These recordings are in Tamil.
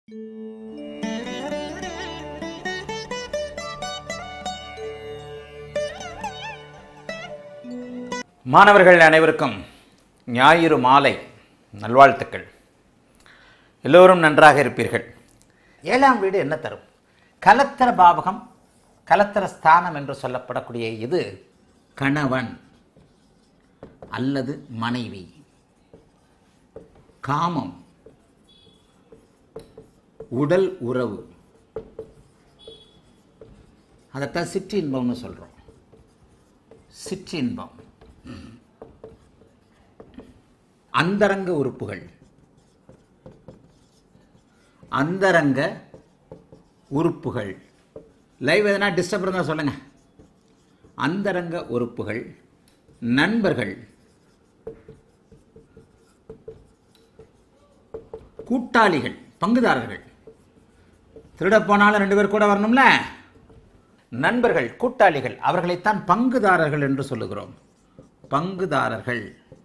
மாணவர்கள் அனைவருக்கும் ஞாயிறு மாலை நல்வாழ்த்துக்கள் எல்லோரும் நன்றாக இருப்பீர்கள் ஏழாம் வீடு என்ன தரும் கலத்தர பாவகம் கலத்தர ஸ்தானம் என்று சொல்லப்படக்கூடிய இது கணவன் அல்லது மனைவி காமம் உடல் உறவு அதைத்தான் சிற்றின்பம்னு சொல்கிறோம் சிற்றின்பம் அந்தரங்க உறுப்புகள் அந்தரங்க உறுப்புகள் லைவ் எதனா டிஸ்டர்ப் இருந்தால் சொல்லுங்க அந்தரங்க உறுப்புகள் நண்பர்கள் கூட்டாளிகள் பங்குதாரர்கள் திருட போனாலும் ரெண்டு பேர் கூட வரணும்ல நண்பர்கள் கூட்டாளிகள் அவர்களைத்தான் பங்குதாரர்கள் என்று சொல்லுகிறோம் பங்குதாரர்கள்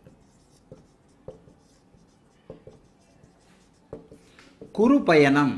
குறு பயணம்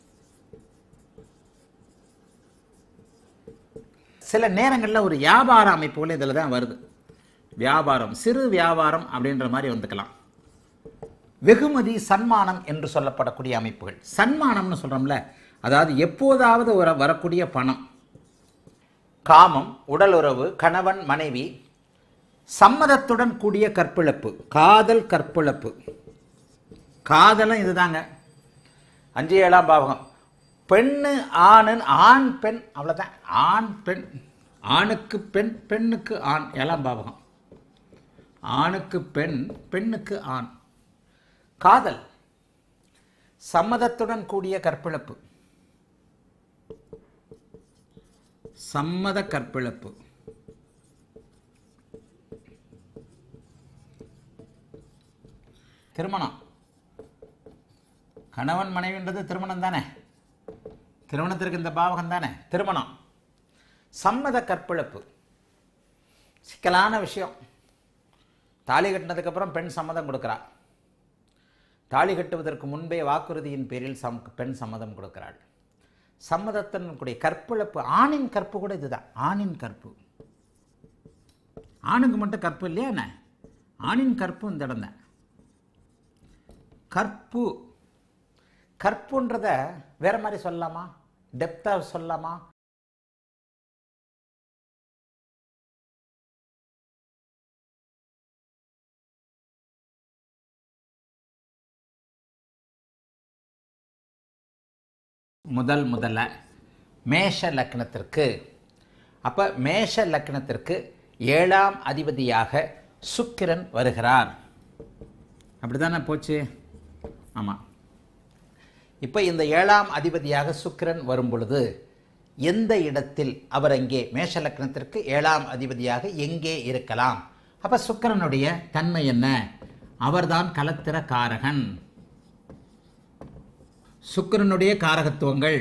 சில நேரங்களில் ஒரு வியாபார அமைப்புகள் இதில் தான் வருது வியாபாரம் சிறு வியாபாரம் அப்படின்ற மாதிரி வந்துக்கலாம் வெகுமதி சன்மானம் என்று சொல்லப்படக்கூடிய அமைப்புகள் சன்மானம்னு சொல்கிறோம்ல அதாவது எப்போதாவது ஒரு வரக்கூடிய பணம் காமம் உடலுறவு கணவன் மனைவி சம்மதத்துடன் கூடிய கற்பிழப்பு காதல் கற்பிழப்பு காதலும் இதுதாங்க அஞ்சு ஏழாம் பாவகம் பெண்ணு ஆணுன்னு ஆண் பெண் அவ்வளோதான் ஆண் பெண் ஆணுக்கு பெண் பெண்ணுக்கு ஆண் ஏழாம் பாவகம் ஆணுக்கு பெண் பெண்ணுக்கு ஆண் காதல் சம்மதத்துடன் கூடிய கற்பிழப்பு சம்மத கற்பிழப்பு திருமணம் கணவன் மனைவின்றது திருமணம் தானே திருமணத்திற்கு இந்த பாவகம் தானே திருமணம் சம்மத கற்பிழப்பு சிக்கலான விஷயம் தாலி கட்டினதுக்கப்புறம் பெண் சம்மதம் கொடுக்குறா தாலி கட்டுவதற்கு முன்பே வாக்குறுதியின் பேரில் சம் பெண் சம்மதம் கொடுக்கிறாள் சம்மதத்தின் கூடிய கற்பிழப்பு ஆணின் கற்பு கூட இதுதான் ஆணின் கற்பு ஆணுக்கு மட்டும் கற்பு இல்லையா என்ன ஆணின் கற்பு இந்த இடம் தான் கற்பு கற்புன்றத வேற மாதிரி சொல்லலாமா டெப்த்தாக சொல்லலாமா முதல் முதல்ல மேஷ லக்னத்திற்கு அப்போ மேஷ லக்னத்திற்கு ஏழாம் அதிபதியாக சுக்கிரன் வருகிறார் அப்படிதானே போச்சு ஆமாம் இப்போ இந்த ஏழாம் அதிபதியாக சுக்கிரன் வரும் பொழுது எந்த இடத்தில் அவர் அங்கே மேஷ லக்னத்திற்கு ஏழாம் அதிபதியாக எங்கே இருக்கலாம் அப்போ சுக்கிரனுடைய தன்மை என்ன அவர்தான் கலத்திர காரகன் சுக்கிரனுடைய காரகத்துவங்கள்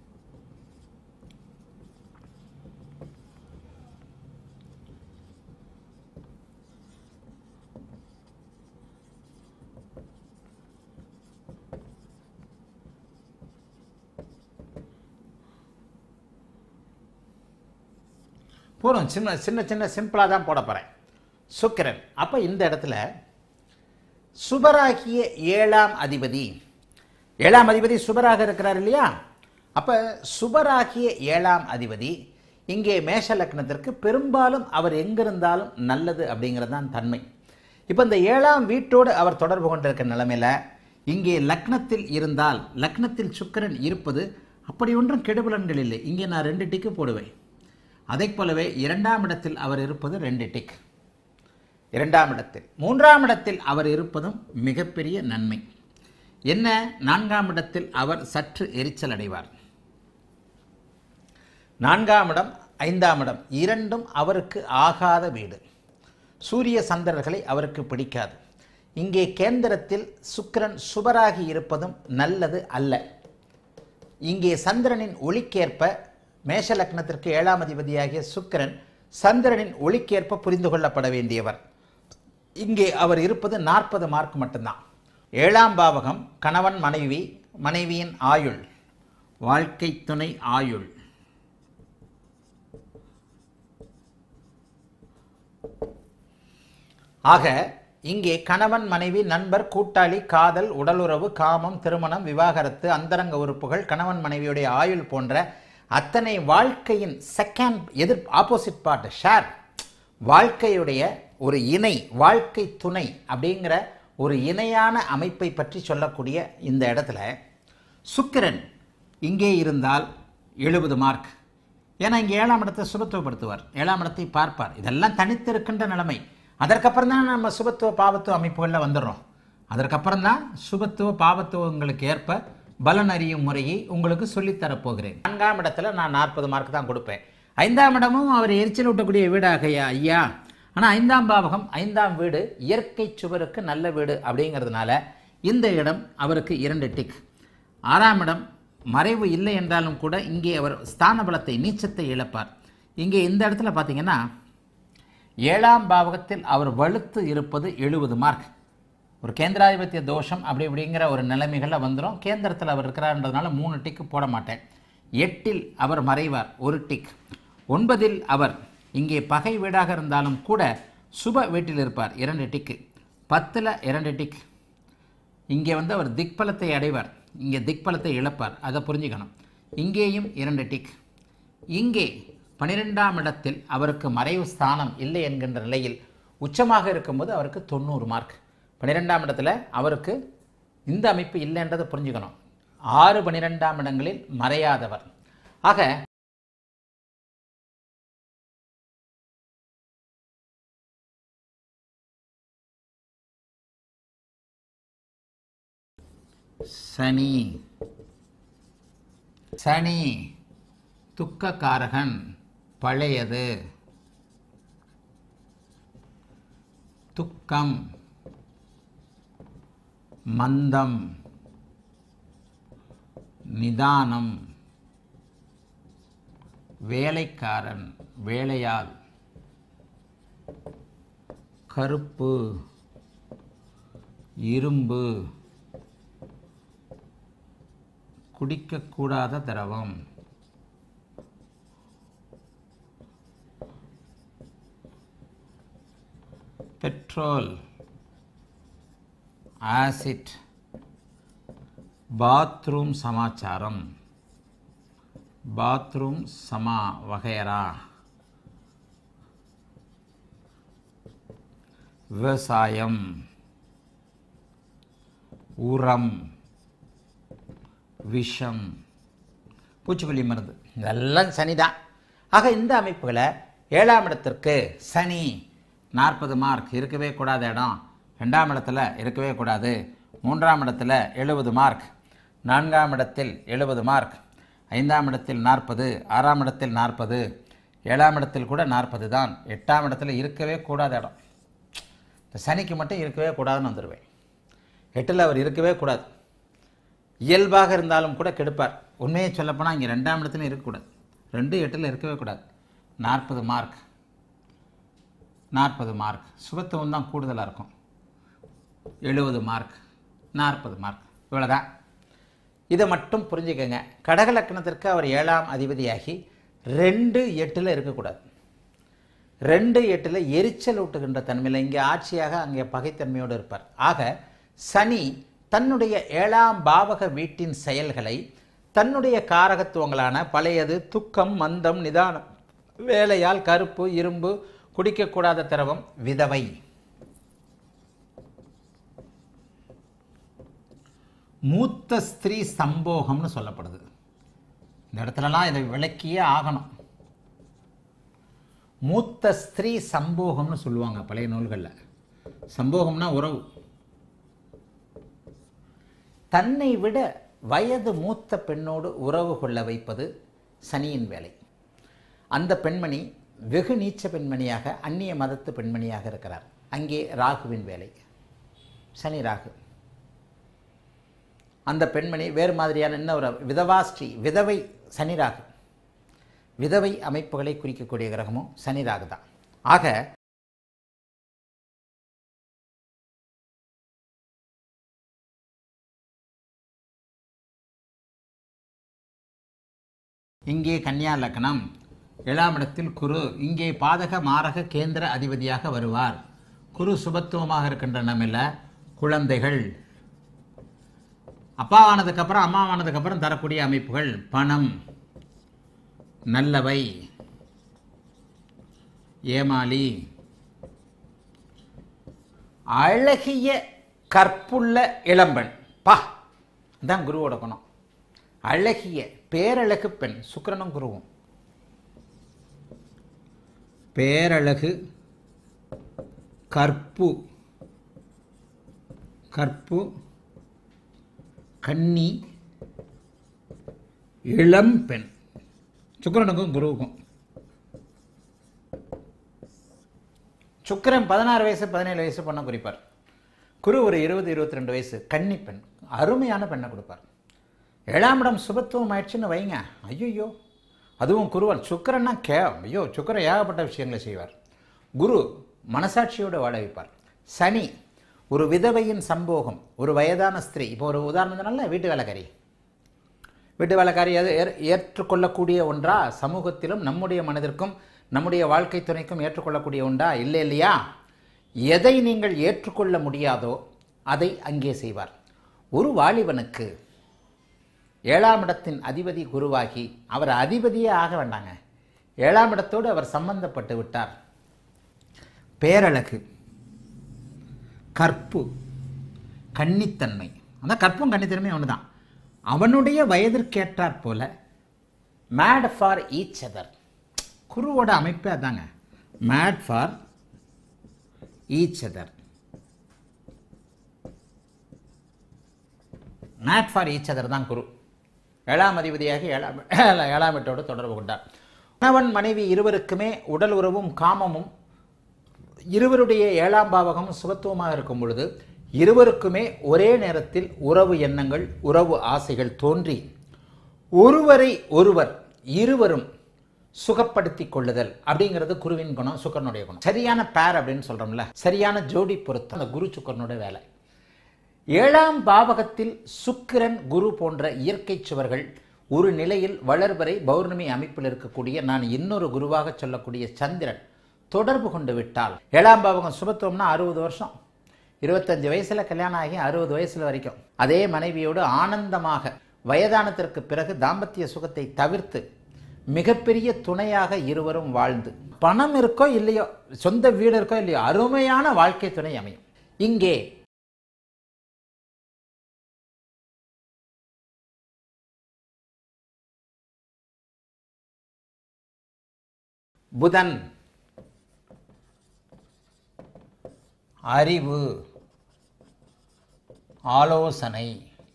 போகிறோம் சின்ன சின்ன சின்ன சிம்பிளாக தான் போட போகிறேன் சுக்கிரன் அப்போ இந்த இடத்துல சுபராகிய ஏழாம் அதிபதி ஏழாம் அதிபதி சுபராக இருக்கிறார் இல்லையா அப்போ சுபராகிய ஏழாம் அதிபதி இங்கே மேஷ லக்னத்திற்கு பெரும்பாலும் அவர் எங்கிருந்தாலும் நல்லது அப்படிங்கிறது தான் தன்மை இப்போ இந்த ஏழாம் வீட்டோடு அவர் தொடர்பு கொண்டிருக்கிற நிலைமையில் இங்கே லக்னத்தில் இருந்தால் லக்னத்தில் சுக்கிரன் இருப்பது அப்படி ஒன்றும் கெடுபலன்கள் இல்லை இங்கே நான் ரெண்டு டிக்கு போடுவேன் அதைப் போலவே இரண்டாம் இடத்தில் அவர் இருப்பது ரெண்டு டிக் இரண்டாம் இடத்தில் மூன்றாம் இடத்தில் அவர் இருப்பதும் மிகப்பெரிய நன்மை என்ன நான்காம் இடத்தில் அவர் சற்று எரிச்சல் அடைவார் நான்காம் இடம் ஐந்தாம் இடம் இரண்டும் அவருக்கு ஆகாத வீடு சூரிய சந்திரர்களை அவருக்கு பிடிக்காது இங்கே கேந்திரத்தில் சுக்கிரன் சுபராகி இருப்பதும் நல்லது அல்ல இங்கே சந்திரனின் ஒளிக்கேற்ப மேஷ லக்னத்திற்கு ஏழாம் அதிபதியாகிய சுக்கிரன் சந்திரனின் ஒளிக்கேற்ப புரிந்து கொள்ளப்பட வேண்டியவர் இங்கே அவர் இருப்பது நாற்பது மார்க் மட்டும்தான் ஏழாம் பாவகம் கணவன் மனைவி மனைவியின் ஆயுள் வாழ்க்கை துணை ஆயுள் ஆக இங்கே கணவன் மனைவி நண்பர் கூட்டாளி காதல் உடலுறவு காமம் திருமணம் விவாகரத்து அந்தரங்க உறுப்புகள் கணவன் மனைவியுடைய ஆயுள் போன்ற அத்தனை வாழ்க்கையின் செகண்ட் எதிர் ஆப்போசிட் பார்ட் ஷேர் வாழ்க்கையுடைய ஒரு இணை வாழ்க்கை துணை அப்படிங்கிற ஒரு இணையான அமைப்பை பற்றி சொல்லக்கூடிய இந்த இடத்துல சுக்கிரன் இங்கே இருந்தால் எழுபது மார்க் ஏன்னா இங்கே ஏழாம் இடத்தை சுபத்துவப்படுத்துவார் ஏழாம் இடத்தை பார்ப்பார் இதெல்லாம் தனித்திருக்கின்ற நிலைமை அதற்கப்புறம் தான் நம்ம சுபத்துவ பாவத்துவ அமைப்புகளில் வந்துடுறோம் அதற்கப்புறம் தான் சுபத்துவ பாவத்துவங்களுக்கு ஏற்ப பலன் அறியும் முறையை உங்களுக்கு சொல்லித்தரப் போகிறேன் நான்காம் இடத்துல நான் நாற்பது மார்க் தான் கொடுப்பேன் ஐந்தாம் இடமும் அவர் எரிச்சல் ஊட்டக்கூடிய வீடாக ஐயா ஆனால் ஐந்தாம் பாவகம் ஐந்தாம் வீடு இயற்கை சுவருக்கு நல்ல வீடு அப்படிங்கிறதுனால இந்த இடம் அவருக்கு இரண்டு டிக் ஆறாம் இடம் மறைவு இல்லை என்றாலும் கூட இங்கே அவர் ஸ்தான பலத்தை நீச்சத்தை இழப்பார் இங்கே இந்த இடத்துல பார்த்தீங்கன்னா ஏழாம் பாவகத்தில் அவர் வலுத்து இருப்பது எழுபது மார்க் ஒரு கேந்திராதிபத்திய தோஷம் அப்படி இப்படிங்கிற ஒரு நிலைமைகளில் வந்துடும் கேந்திரத்தில் அவர் இருக்கிறார்ன்றதுனால மூணு டிக்கு போட மாட்டேன் எட்டில் அவர் மறைவார் ஒரு டிக் ஒன்பதில் அவர் இங்கே பகை வீடாக இருந்தாலும் கூட சுப வீட்டில் இருப்பார் இரண்டு டிக்கு பத்தில் இரண்டு டிக் இங்கே வந்து அவர் திக்பலத்தை அடைவார் இங்கே திக்பலத்தை இழப்பார் அதை புரிஞ்சுக்கணும் இங்கேயும் இரண்டு டிக் இங்கே பனிரெண்டாம் இடத்தில் அவருக்கு மறைவு ஸ்தானம் இல்லை என்கின்ற நிலையில் உச்சமாக இருக்கும்போது அவருக்கு தொண்ணூறு மார்க் பன்னிரெண்டாம் இடத்துல அவருக்கு இந்த அமைப்பு இல்லைன்றதை புரிஞ்சுக்கணும் ஆறு பன்னிரெண்டாம் இடங்களில் மறையாதவர் ஆக சனி சனி துக்கக்காரகன் பழையது துக்கம் மந்தம் நிதானம் வேலைக்காரன் வேலையால் கருப்பு இரும்பு குடிக்கக்கூடாத திரவம் பெட்ரோல் ஆசிட் பாத்ரூம் சமாச்சாரம் பாத்ரூம் சமா வகைரா விவசாயம் உரம் விஷம் பூச்சிக்கொல்லி மருந்து இதெல்லாம் சனி தான் ஆக இந்த அமைப்புகளை ஏழாம் இடத்திற்கு சனி நாற்பது மார்க் இருக்கவே கூடாத இடம் ரெண்டாம் இடத்துல இருக்கவே கூடாது மூன்றாம் இடத்துல எழுபது மார்க் நான்காம் இடத்தில் எழுபது மார்க் ஐந்தாம் இடத்தில் நாற்பது ஆறாம் இடத்தில் நாற்பது ஏழாம் இடத்தில் கூட நாற்பது தான் எட்டாம் இடத்துல இருக்கவே கூடாத இடம் இந்த சனிக்கு மட்டும் இருக்கவே கூடாதுன்னு வந்துடுவேன் எட்டில் அவர் இருக்கவே கூடாது இயல்பாக இருந்தாலும் கூட கெடுப்பார் உண்மையை சொல்லப்போனால் இங்கே ரெண்டாம் இடத்துல இருக்கக்கூடாது ரெண்டு எட்டில் இருக்கவே கூடாது நாற்பது மார்க் நாற்பது மார்க் சுபத்துவம் தான் கூடுதலாக இருக்கும் எழுபது மார்க் நாற்பது மார்க் இவ்வளோதான் இதை மட்டும் புரிஞ்சுக்கங்க கடக லக்னத்திற்கு அவர் ஏழாம் அதிபதியாகி ரெண்டு எட்டில் இருக்கக்கூடாது ரெண்டு எட்டில் எரிச்சல் ஊட்டுகின்ற தன்மையில் இங்கே ஆட்சியாக அங்கே பகைத்தன்மையோடு இருப்பார் ஆக சனி தன்னுடைய ஏழாம் பாவக வீட்டின் செயல்களை தன்னுடைய காரகத்துவங்களான பழையது துக்கம் மந்தம் நிதானம் வேலையால் கருப்பு இரும்பு குடிக்கக்கூடாத திரவம் விதவை மூத்த ஸ்திரீ சம்போகம்னு சொல்லப்படுது இந்த இடத்துலலாம் இதை விளக்கியே ஆகணும் மூத்த ஸ்திரீ சம்போகம்னு சொல்லுவாங்க பழைய நூல்களில் சம்போகம்னா உறவு தன்னை விட வயது மூத்த பெண்ணோடு உறவு கொள்ள வைப்பது சனியின் வேலை அந்த பெண்மணி வெகு நீச்ச பெண்மணியாக அந்நிய மதத்து பெண்மணியாக இருக்கிறார் அங்கே ராகுவின் வேலை சனி ராகு அந்த பெண்மணி வேறு மாதிரியான இன்னொரு விதவாஸ்ரீ விதவை சனி ராகு விதவை அமைப்புகளை குறிக்கக்கூடிய கிரகமும் சனி ராகு தான் ஆக இங்கே கன்னியா லக்னம் ஏழாம் இடத்தில் குரு இங்கே பாதக மாரக கேந்திர அதிபதியாக வருவார் குரு சுபத்துவமாக இருக்கின்ற நம்மில் குழந்தைகள் அப்பாவானதுக்கப்புறம் அம்மாவானதுக்கப்புறம் தரக்கூடிய அமைப்புகள் பணம் நல்லவை ஏமாளி அழகிய கற்புள்ள இளம்பெண் பா தான் குருவோட குணம் அழகிய பேரழகு பெண் சுக்கிரனும் குருவும் பேரழகு கற்பு கற்பு கன்னி இளம் பெண் சுக்கிரனுக்கும் குருவுக்கும் சுக்கிரன் பதினாறு வயசு பதினேழு வயசு பொண்ணை குறிப்பார் குரு ஒரு இருபது இருபத்தி ரெண்டு வயசு கன்னி பெண் அருமையான பெண்ணை கொடுப்பார் ஏழாம் இடம் சுபத்துவம் ஆயிடுச்சுன்னு வைங்க ஐயோ அதுவும் குருவன் சுக்கிரன்னா கே ஐயோ சுக்கிரன் ஏகப்பட்ட விஷயங்களை செய்வார் குரு மனசாட்சியோடு வாழ வைப்பார் சனி ஒரு விதவையின் சம்போகம் ஒரு வயதான ஸ்திரீ இப்போ ஒரு உதாரணத்தினால வீட்டு வேலைக்காரி வீட்டு வேலைக்காரி அது ஏற்- ஏற்றுக்கொள்ளக்கூடிய ஒன்றா சமூகத்திலும் நம்முடைய மனதிற்கும் நம்முடைய வாழ்க்கை துணைக்கும் ஏற்றுக்கொள்ளக்கூடிய ஒன்றா இல்லை இல்லையா எதை நீங்கள் ஏற்றுக்கொள்ள முடியாதோ அதை அங்கே செய்வார் ஒரு வாலிபனுக்கு ஏழாம் இடத்தின் அதிபதி குருவாகி அவர் அதிபதியே ஆக வேண்டாங்க ஏழாம் இடத்தோடு அவர் சம்பந்தப்பட்டு விட்டார் பேரழகு கற்பு கன்னித்தன்மை அந்த கற்பும் கன்னித்தன்மையும் ஒன்று தான் அவனுடைய வயதிற்கேற்றாற் போல மேட் ஃபார் ஈச் அதர் குருவோட அமைப்பே அதாங்க made for each other made for each other தான் குரு ஏழாம் அதிபதியாக ஏழாம் ஏழாம் வீட்டோடு தொடர்பு கொண்டார் கணவன் மனைவி இருவருக்குமே உடல் உறவும் காமமும் இருவருடைய ஏழாம் பாவகமும் சுபத்துவமாக இருக்கும் பொழுது இருவருக்குமே ஒரே நேரத்தில் உறவு எண்ணங்கள் உறவு ஆசைகள் தோன்றி ஒருவரை ஒருவர் இருவரும் சுகப்படுத்தி கொள்ளுதல் அப்படிங்கிறது குருவின் குணம் சுக்கரனுடைய குணம் சரியான பேர் அப்படின்னு சொல்றோம்ல சரியான ஜோடி பொருத்தம் அந்த குரு சுக்கரனுடைய வேலை ஏழாம் பாவகத்தில் சுக்கிரன் குரு போன்ற இயற்கை சுவர்கள் ஒரு நிலையில் வளர்வரை பௌர்ணமி அமைப்பில் இருக்கக்கூடிய நான் இன்னொரு குருவாக சொல்லக்கூடிய சந்திரன் தொடர்பு கொண்டு விட்டால் ஏழாம் பாவகம் சுபத்துவம்னா அறுபது வருஷம் இருபத்தஞ்சு வயசுல கல்யாணம் ஆகி அறுபது வயசுல வரைக்கும் அதே மனைவியோடு ஆனந்தமாக வயதானத்திற்கு பிறகு தாம்பத்திய சுகத்தை தவிர்த்து மிகப்பெரிய துணையாக இருவரும் வாழ்ந்து பணம் இருக்கோ இல்லையோ சொந்த வீடு இருக்கோ இல்லையோ அருமையான வாழ்க்கை துணை அமையும் இங்கே புதன் அறிவு ஆலோசனை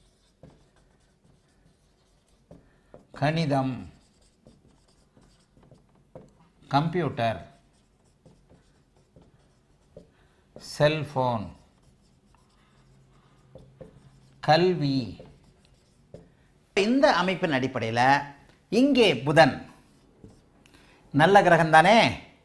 கணிதம் கம்ப்யூட்டர் செல்போன் கல்வி இந்த அமைப்பின் அடிப்படையில் இங்கே புதன் நல்ல கிரகம் தானே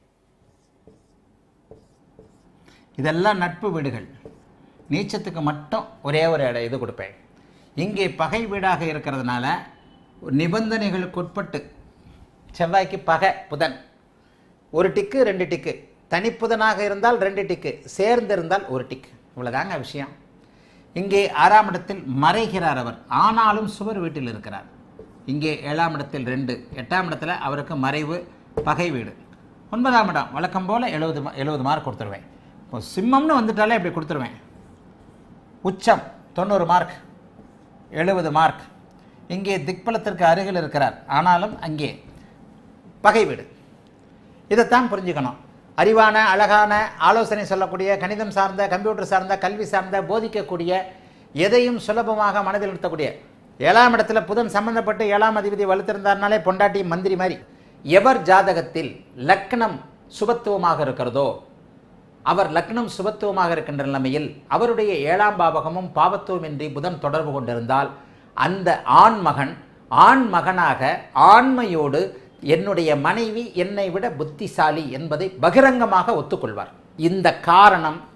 இதெல்லாம் நட்பு வீடுகள் நீச்சத்துக்கு மட்டும் ஒரே ஒரு இட இது கொடுப்பேன் இங்கே பகை வீடாக இருக்கிறதுனால நிபந்தனைகளுக்கு உட்பட்டு செவ்வாய்க்கு பகை புதன் ஒரு டிக்கு ரெண்டு டிக்கு தனிப்புதனாக இருந்தால் ரெண்டு டிக்கு சேர்ந்து இருந்தால் ஒரு டிக் இவ்வளோதாங்க விஷயம் இங்கே ஆறாம் இடத்தில் மறைகிறார் அவர் ஆனாலும் சுவர் வீட்டில் இருக்கிறார் இங்கே ஏழாம் இடத்தில் ரெண்டு எட்டாம் இடத்துல அவருக்கு மறைவு பகை வீடு ஒன்பதாம் இடம் வழக்கம் போல் எழுபது எழுபது மார்க் கொடுத்துருவேன் இப்போ சிம்மம்னு வந்துட்டாலே இப்படி கொடுத்துருவேன் உச்சம் தொண்ணூறு மார்க் எழுபது மார்க் இங்கே திக்பலத்திற்கு அருகில் இருக்கிறார் ஆனாலும் அங்கே பகை வீடு இதைத்தான் புரிஞ்சுக்கணும் அறிவான அழகான ஆலோசனை சொல்லக்கூடிய கணிதம் சார்ந்த கம்ப்யூட்டர் சார்ந்த கல்வி சார்ந்த போதிக்கக்கூடிய எதையும் சுலபமாக மனதில் நிறுத்தக்கூடிய ஏழாம் இடத்துல புதன் சம்பந்தப்பட்டு ஏழாம் அதிபதி வலுத்திருந்தார்னாலே பொண்டாட்டி மந்திரி மாதிரி எவர் ஜாதகத்தில் லக்னம் சுபத்துவமாக இருக்கிறதோ அவர் லக்னம் சுபத்துவமாக இருக்கின்ற நிலைமையில் அவருடைய ஏழாம் பாவகமும் பாவத்துவமின்றி புதன் தொடர்பு கொண்டிருந்தால் அந்த ஆண் மகன் ஆண் மகனாக ஆண்மையோடு என்னுடைய மனைவி என்னை விட புத்திசாலி என்பதை பகிரங்கமாக ஒத்துக்கொள்வார் இந்த காரணம்